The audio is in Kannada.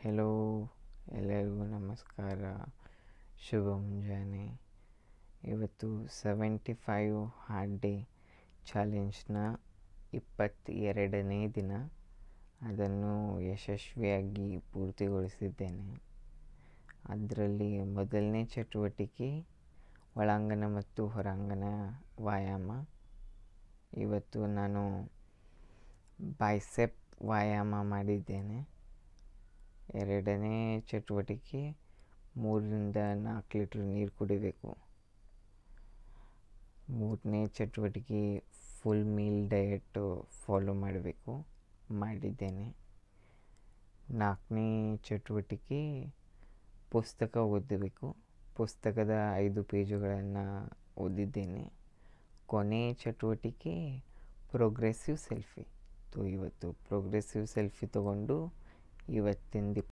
ಹೆಲೋ ಎಲ್ಲರಿಗೂ ನಮಸ್ಕಾರ ಶುಭ ಮುಂಜಾನೆ ಇವತ್ತು ಸೆವೆಂಟಿ ಫೈವ್ ಹಾರ್ಡ್ ಡೇ ಚಾಲೆಂಜ್ನ ಇಪ್ಪತ್ತೆರಡನೇ ದಿನ ಅದನ್ನು ಯಶಸ್ವಿಯಾಗಿ ಪೂರ್ತಿಗೊಳಿಸಿದ್ದೇನೆ ಅದರಲ್ಲಿ ಮೊದಲನೇ ಚಟುವಟಿಕೆ ಒಳಾಂಗಣ ಮತ್ತು ಹೊರಾಂಗಣ ವ್ಯಾಯಾಮ ಇವತ್ತು ನಾನು ಬೈಸೆಪ್ ವ್ಯಾಯಾಮ ಮಾಡಿದ್ದೇನೆ ಎರಡನೇ ಚಟುವಟಿಕೆ ಮೂರರಿಂದ ನಾಲ್ಕು ಲೀಟ್ರ್ ನೀರು ಕುಡಿಬೇಕು ಮೂರನೇ ಚಟುವಟಿಕೆ ಫುಲ್ ಮೀಲ್ ಡಯಟು ಫಾಲೋ ಮಾಡಬೇಕು ಮಾಡಿದ್ದೇನೆ ನಾಲ್ಕನೇ ಚಟುವಟಿಕೆ ಪುಸ್ತಕ ಓದಬೇಕು ಪುಸ್ತಕದ ಐದು ಪೇಜುಗಳನ್ನು ಓದಿದ್ದೇನೆ ಕೊನೆ ಚಟುವಟಿಕೆ ಪ್ರೋಗ್ರೆಸಿವ್ ಸೆಲ್ಫಿ ತೋ ಇವತ್ತು ಪ್ರೋಗ್ರೆಸಿವ್ ಸೆಲ್ಫಿ ತಗೊಂಡು ಇವತ್ತಿಂದ